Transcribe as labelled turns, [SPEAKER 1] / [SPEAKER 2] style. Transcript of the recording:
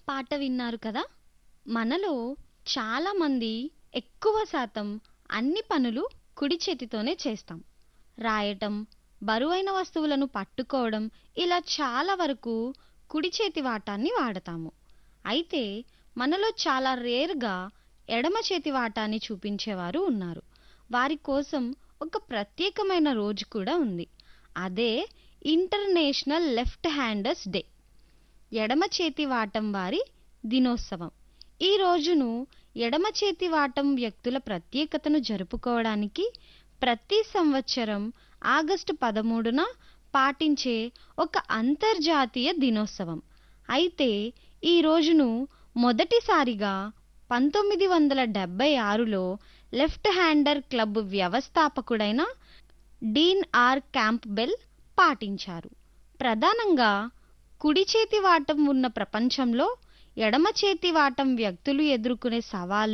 [SPEAKER 1] పాట విన్నారు కదా మనలో చాలామంది ఎక్కువ శాతం అన్ని పనులు కుడి చేతితోనే చేస్తాం రాయటం బరువైన వస్తువులను పట్టుకోవడం ఇలా చాలా వరకు కుడి చేతి వాటాన్ని వాడతాము అయితే మనలో చాలా రేర్గా ఎడమ చేతి వాటాన్ని చూపించేవారు ఉన్నారు వారి కోసం ఒక ప్రత్యేకమైన రోజు కూడా ఉంది అదే ఇంటర్నేషనల్ లెఫ్ట్ హ్యాండర్స్ డే ఎడమ చేతి వాటం వారి దినోత్సవం ఈ రోజును ఎడమ చేతి వాటం వ్యక్తుల ప్రత్యేకతను జరుపుకోవడానికి ప్రతి సంవత్సరం ఆగస్టు పదమూడున పాటించే ఒక అంతర్జాతీయ దినోత్సవం అయితే ఈ రోజును మొదటిసారిగా పంతొమ్మిది వందల డెబ్బై ఆరులో లెఫ్ట్ హ్యాండర్ క్లబ్ వ్యవస్థాపకుడైన డీన్ ఆర్ క్యాంప్బెల్ పాటించారు ప్రధానంగా కుడి చేతి వాటం ఉన్న ప్రపంచంలో ఎడమ చేతి వాటం వ్యక్తులు ఎదుర్కొనే సవాళ్లు